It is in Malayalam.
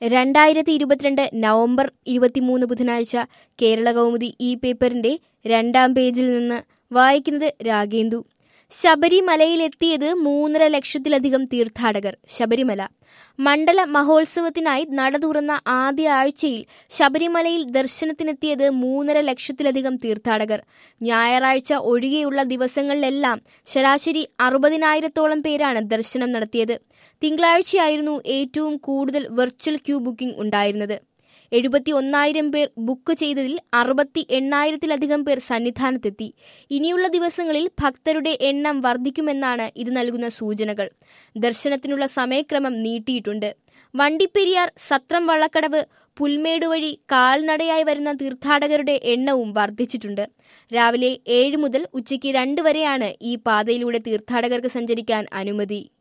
രണ്ടായിരത്തി ഇരുപത്തിരണ്ട് നവംബർ ഇരുപത്തിമൂന്ന് ബുധനാഴ്ച കേരള കൗമുദി ഈ പേപ്പറിന്റെ രണ്ടാം പേജിൽ നിന്ന് വായിക്കുന്നത് രാഗേന്ദു ശബരിമലയിലെത്തിയത് മൂന്നര ലക്ഷത്തിലധികം തീർത്ഥാടകർ ശബരിമല മണ്ഡല മഹോത്സവത്തിനായി നട തുറന്ന ആദ്യ ആഴ്ചയിൽ ശബരിമലയിൽ ദർശനത്തിനെത്തിയത് മൂന്നര ലക്ഷത്തിലധികം തീർത്ഥാടകർ ഞായറാഴ്ച ഒഴികെയുള്ള ദിവസങ്ങളിലെല്ലാം ശരാശരി അറുപതിനായിരത്തോളം പേരാണ് ദർശനം നടത്തിയത് തിങ്കളാഴ്ചയായിരുന്നു ഏറ്റവും കൂടുതൽ വെർച്വൽ ക്യൂ ബുക്കിംഗ് ഉണ്ടായിരുന്നത് എഴുപത്തി ഒന്നായിരം പേർ ബുക്ക് ചെയ്തതിൽ അറുപത്തി എണ്ണായിരത്തിലധികം പേർ സന്നിധാനത്തെത്തി ഇനിയുള്ള ദിവസങ്ങളിൽ ഭക്തരുടെ എണ്ണം വർദ്ധിക്കുമെന്നാണ് ഇത് നൽകുന്ന സൂചനകൾ ദർശനത്തിനുള്ള സമയക്രമം നീട്ടിയിട്ടുണ്ട് വണ്ടിപ്പെരിയാർ സത്രം വള്ളക്കടവ് പുൽമേട് വഴി കാൽനടയായി വരുന്ന തീർത്ഥാടകരുടെ എണ്ണവും വർദ്ധിച്ചിട്ടുണ്ട് രാവിലെ ഏഴ് മുതൽ ഉച്ചയ്ക്ക് രണ്ട് വരെയാണ് ഈ പാതയിലൂടെ തീർത്ഥാടകർക്ക് സഞ്ചരിക്കാൻ അനുമതി